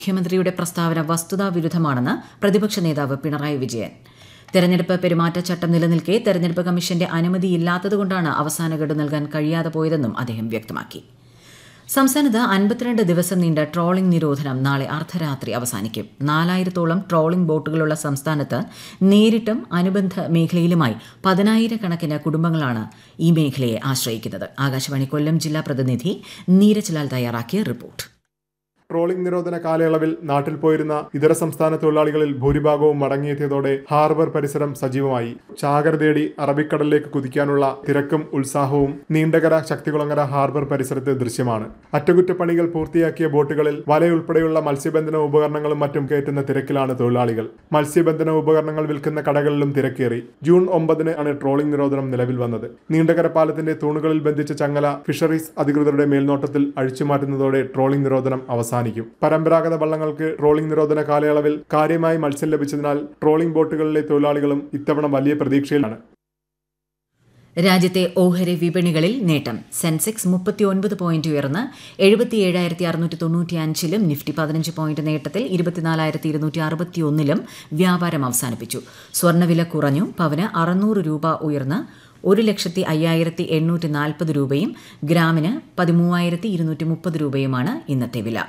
മുഖ്യമന്ത്രിയുടെ പ്രസ്താവന വസ്തുതാവിരുദ്ധമാണെന്ന് പ്രതിപക്ഷ നേതാവ് പിണറായി വിജയൻ തെരഞ്ഞെടുപ്പ് പെരുമാറ്റച്ചട്ടം നിലനിൽക്കെ തെരഞ്ഞെടുപ്പ് കമ്മീഷന്റെ അനുമതിയില്ലാത്തതുകൊണ്ടാണ് അവസാന ഗഡു നൽകാൻ കഴിയാതെ പോയതെന്നും അദ്ദേഹം വ്യക്തമാക്കി സംസ്ഥാനത്ത് അൻപത്തിരണ്ട് ദിവസം നീണ്ട ട്രോളിംഗ് നിരോധനം നാളെ അർദ്ധരാത്രി അവസാനിക്കും നാലായിരത്തോളം ട്രോളിംഗ് ബോട്ടുകളുള്ള സംസ്ഥാനത്ത് നേരിട്ടും അനുബന്ധ മേഖലയിലുമായി പതിനായിരക്കണക്കിന് കുടുംബങ്ങളാണ് ഈ മേഖലയെ ആശ്രയിക്കുന്നത് ആകാശവാണി കൊല്ലം ജില്ലാ പ്രതിനിധി നീരജ് ലാൽ തയ്യാറാക്കിയ റിപ്പോർട്ട് ട്രോളിംഗ് നിരോധന കാലയളവിൽ നാട്ടിൽ പോയിരുന്ന ഇതര സംസ്ഥാന തൊഴിലാളികളിൽ ഭൂരിഭാഗവും മടങ്ങിയെത്തിയതോടെ ഹാർബർ പരിസരം സജീവമായി ചാകര തേടി അറബിക്കടലിലേക്ക് കുതിക്കാനുള്ള തിരക്കും ഉത്സാഹവും നീണ്ടകര ശക്തികുളങ്ങര ഹാർബർ പരിസരത്ത് ദൃശ്യമാണ് അറ്റകുറ്റപ്പണികൾ പൂർത്തിയാക്കിയ ബോട്ടുകളിൽ വലയുൾപ്പെടെയുള്ള മത്സ്യബന്ധന ഉപകരണങ്ങളും മറ്റും കയറ്റുന്ന തിരക്കിലാണ് തൊഴിലാളികൾ മത്സ്യബന്ധന ഉപകരണങ്ങൾ വിൽക്കുന്ന കടകളിലും തിരക്കേറി ജൂൺ ഒമ്പതിന് ആണ് ട്രോളിംഗ് നിരോധനം നിലവിൽ വന്നത് നീണ്ടകര പാലത്തിന്റെ തൂണുകളിൽ ബന്ധിച്ച ചങ്ങല ഫിഷറീസ് അധികൃതരുടെ മേൽനോട്ടത്തിൽ അഴിച്ചുമാറ്റുന്നതോടെ ട്രോളിംഗ് നിരോധനം അവസാനിക്കും പരമ്പരാഗത വള്ളങ്ങൾക്ക് ട്രോളിംഗ് നിരോധന കാലയളവിൽ കാര്യമായി മത്സ്യം ലഭിച്ചതിനാൽ ട്രോളിംഗ് ബോട്ടുകളിലെ തൊഴിലാളികളും ഇത്തവണ വലിയ പ്രതീക്ഷയിലാണ് രാജ്യത്തെ ഓഹരി വിപണികളിൽ നേട്ടം സെൻസെക്സ് മുപ്പത്തിയൊൻപത് പോയിന്റ് ഉയർന്ന് എഴുപത്തിയേഴായിരത്തി അറുന്നൂറ്റി തൊണ്ണൂറ്റി അഞ്ചിലും നിഫ്റ്റി പതിനഞ്ച് പോയിന്റ് നേട്ടത്തിൽ ഇരുപത്തിനാലായിരത്തി ഇരുന്നൂറ്റി അറുപത്തിയൊന്നിലും വ്യാപാരം അവസാനിപ്പിച്ചു സ്വർണ്ണവില കുറഞ്ഞു പവന് അറുന്നൂറ് രൂപ ഉയർന്ന് ഒരു ലക്ഷത്തി അയ്യായിരത്തി എണ്ണൂറ്റി നാൽപ്പത് രൂപയും ഗ്രാമിന് പതിമൂവായിരത്തി ഇരുന്നൂറ്റി മുപ്പത് രൂപയുമാണ് ഇന്നത്തെ വില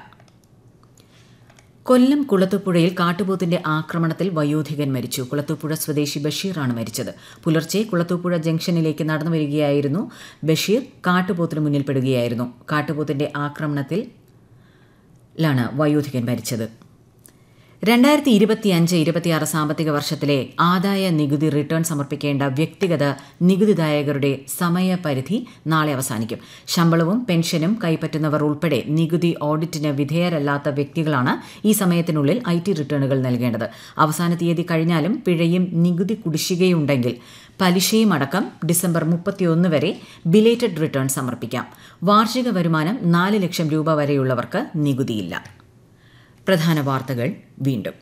കൊല്ലം കുളത്തുപുഴയിൽ കാട്ടുപോത്തിന്റെ ആക്രമണത്തിൽ വയോധികൻ മരിച്ചു കുളത്തുപുഴ സ്വദേശി ബഷീറാണ് മരിച്ചത് പുലർച്ചെ കുളത്തുപുഴ ജംഗ്ഷനിലേക്ക് നടന്നു വരികയായിരുന്നു ബഷീർ കാട്ടുപോത്തിന് മുന്നിൽപ്പെടുകയായിരുന്നു കാട്ടുപോത്തിന്റെ ആക്രമണത്തിൽ ലാണ് വയോധികൻ മരിച്ചത് രണ്ടായിരത്തി ഇരുപത്തിയഞ്ച് ഇരുപത്തിയാറ് സാമ്പത്തിക വർഷത്തിലെ ആദായ നികുതി റിട്ടേൺ സമർപ്പിക്കേണ്ട വ്യക്തിഗത നികുതിദായകരുടെ സമയപരിധി നാളെ അവസാനിക്കും ശമ്പളവും പെൻഷനും കൈപ്പറ്റുന്നവർ ഉൾപ്പെടെ നികുതി ഓഡിറ്റിന് വിധേയരല്ലാത്ത വ്യക്തികളാണ് ഈ സമയത്തിനുള്ളിൽ ഐ ടി റിട്ടേണുകൾ നൽകേണ്ടത് അവസാന തീയതി കഴിഞ്ഞാലും പിഴയും നികുതി കുടിശ്ശികയുണ്ടെങ്കിൽ പലിശയും അടക്കം ഡിസംബർ മുപ്പത്തിയൊന്ന് വരെ ബിലേറ്റഡ് റിട്ടേൺ സമർപ്പിക്കാം വാർഷിക വരുമാനം നാല് ലക്ഷം രൂപ വരെയുള്ളവർക്ക് നികുതിയില്ല പ്രധാന വാർത്തകൾ വീണ്ടും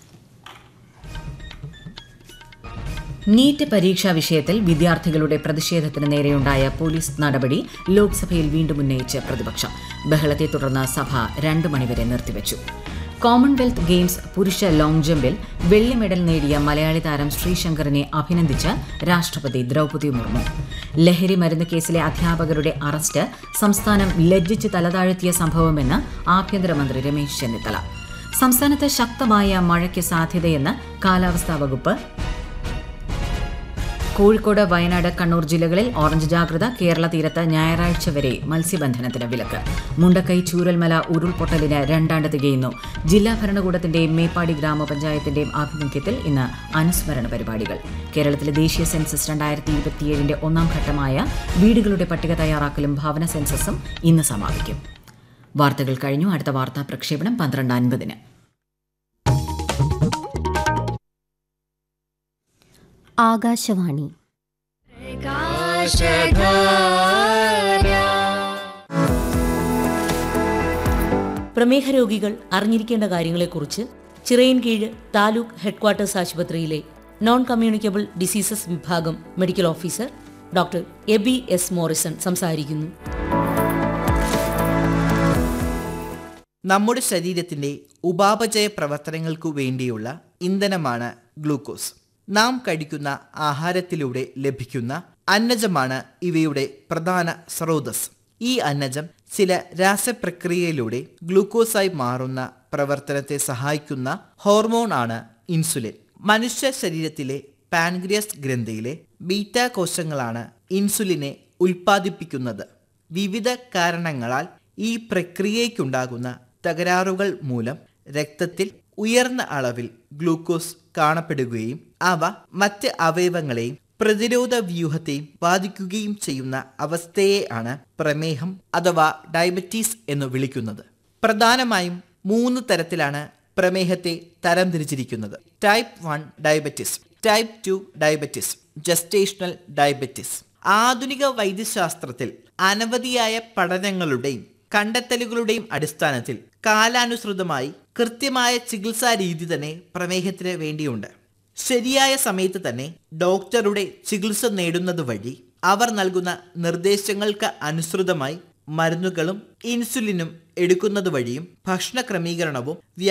നീറ്റ് പരീക്ഷാ വിഷയത്തിൽ വിദ്യാർത്ഥികളുടെ പ്രതിഷേധത്തിന് നേരെയുണ്ടായ പോലീസ് നടപടി ലോക്സഭയിൽ വീണ്ടും ഉന്നയിച്ച് പ്രതിപക്ഷം ബഹളത്തെ തുടർന്ന് സഭ രണ്ടു മണിവരെ നിർത്തിവച്ചു കോമൺവെൽത്ത് ഗെയിംസ് പുരുഷ ലോങ് ജമ്പിൽ വെള്ളി മെഡൽ നേടിയ മലയാളി താരം ശ്രീശങ്കറിനെ അഭിനന്ദിച്ച് രാഷ്ട്രപതി ദ്രൗപദി മുർമു ലഹരി മരുന്ന് കേസിലെ അധ്യാപകരുടെ അറസ്റ്റ് സംസ്ഥാനം ലജ്ജിച്ച് തലതാഴ്ത്തിയ സംഭവമെന്ന് ആഭ്യന്തരമന്ത്രി രമേശ് ചെന്നിത്തല സംസ്ഥാനത്ത് ശക്തമായ മഴയ്ക്ക് സാധ്യതയെന്ന് കാലാവസ്ഥാ വകുപ്പ് കോഴിക്കോട് വയനാട് കണ്ണൂർ ജില്ലകളിൽ ഓറഞ്ച് ജാഗ്രത കേരള തീരത്ത് ഞായറാഴ്ച വരെ മത്സ്യബന്ധനത്തിന് വിലക്ക് മുണ്ടക്കൈ ചൂരൽമല ഉരുൾപൊട്ടലിന് രണ്ടാണ്ട് തികയുന്നു ജില്ലാ ഭരണകൂടത്തിന്റെയും മേപ്പാടി ഗ്രാമപഞ്ചായത്തിന്റെയും ആഭിമുഖ്യത്തിൽ ഇന്ന് അനുസ്മരണ പരിപാടികൾ കേരളത്തിലെ ദേശീയ സെൻസസ് രണ്ടായിരത്തി ഇരുപത്തിയേഴിന്റെ ഒന്നാം ഘട്ടമായ വീടുകളുടെ പട്ടിക തയ്യാറാക്കലും ഭവന സെൻസസും ഇന്ന് സമാപിക്കും വാർത്തകൾ കഴിഞ്ഞു അടുത്ത വാർത്താ പ്രക്ഷേപണം പന്ത്രണ്ട് അൻപതിന് ആകാശവാണി പ്രമേഹ രോഗികൾ അറിഞ്ഞിരിക്കേണ്ട കാര്യങ്ങളെക്കുറിച്ച് ചിറയൻകീഴ് താലൂക്ക് ഹെഡ്ക്വാർട്ടേഴ്സ് ആശുപത്രിയിലെ നോൺ കമ്മ്യൂണിക്കബിൾ ഡിസീസസ് വിഭാഗം medical officer doctor Abi S Morrison സംസാരിക്കുന്നു നമ്മുടെ ശരീരത്തിന്റെ ഉപാപചയ പ്രവർത്തനങ്ങൾക്കു വേണ്ടിയുള്ള ഇന്ധനമാണ് ഗ്ലൂക്കോസ് നാം കഴിക്കുന്ന ആഹാരത്തിലൂടെ ലഭിക്കുന്ന അന്നജമാണ് ഇവയുടെ പ്രധാന സ്രോതസ് ഈ അന്നജം ചില രാസപ്രക്രിയയിലൂടെ ഗ്ലൂക്കോസായി മാറുന്ന പ്രവർത്തനത്തെ സഹായിക്കുന്ന ഹോർമോൺ ആണ് ഇൻസുലിൻ മനുഷ്യ ശരീരത്തിലെ പാൻക്രിയസ് ഗ്രന്ഥിയിലെ ബീറ്റ കോശങ്ങളാണ് ഇൻസുലിനെ ഉൽപ്പാദിപ്പിക്കുന്നത് വിവിധ കാരണങ്ങളാൽ ഈ പ്രക്രിയയ്ക്കുണ്ടാകുന്ന തകരാറുകൾ മൂലം രക്തത്തിൽ ഉയർന്ന അളവിൽ ഗ്ലൂക്കോസ് കാണപ്പെടുകയും അവ മറ്റ് അവയവങ്ങളെയും പ്രതിരോധ വ്യൂഹത്തെയും ബാധിക്കുകയും ചെയ്യുന്ന അവസ്ഥയെ ആണ് പ്രമേഹം അഥവാ ഡയബറ്റീസ് എന്ന് വിളിക്കുന്നത് പ്രധാനമായും മൂന്ന് തരത്തിലാണ് പ്രമേഹത്തെ തരംതിരിച്ചിരിക്കുന്നത് type one diabetes type two diabetes gestational diabetes ആധുനിക വൈദ്യശാസ്ത്രത്തിൽ അനവധിയായ പഠനങ്ങളുടെയും കണ്ടെത്തലുകളുടെയും അടിസ്ഥാനത്തിൽ കാലാനുസൃതമായി കൃത്യമായ ചികിത്സാ രീതി തന്നെ പ്രമേഹത്തിന് വേണ്ടിയുണ്ട് ശരിയായ സമയത്ത് തന്നെ ഡോക്ടറുടെ ചികിത്സ നേടുന്നത് വഴി അവർ നൽകുന്ന നിർദ്ദേശങ്ങൾക്ക് അനുസൃതമായി മരുന്നുകളും ഇൻസുലിനും എടുക്കുന്നത് വഴിയും ഭക്ഷണ ക്രമീകരണവും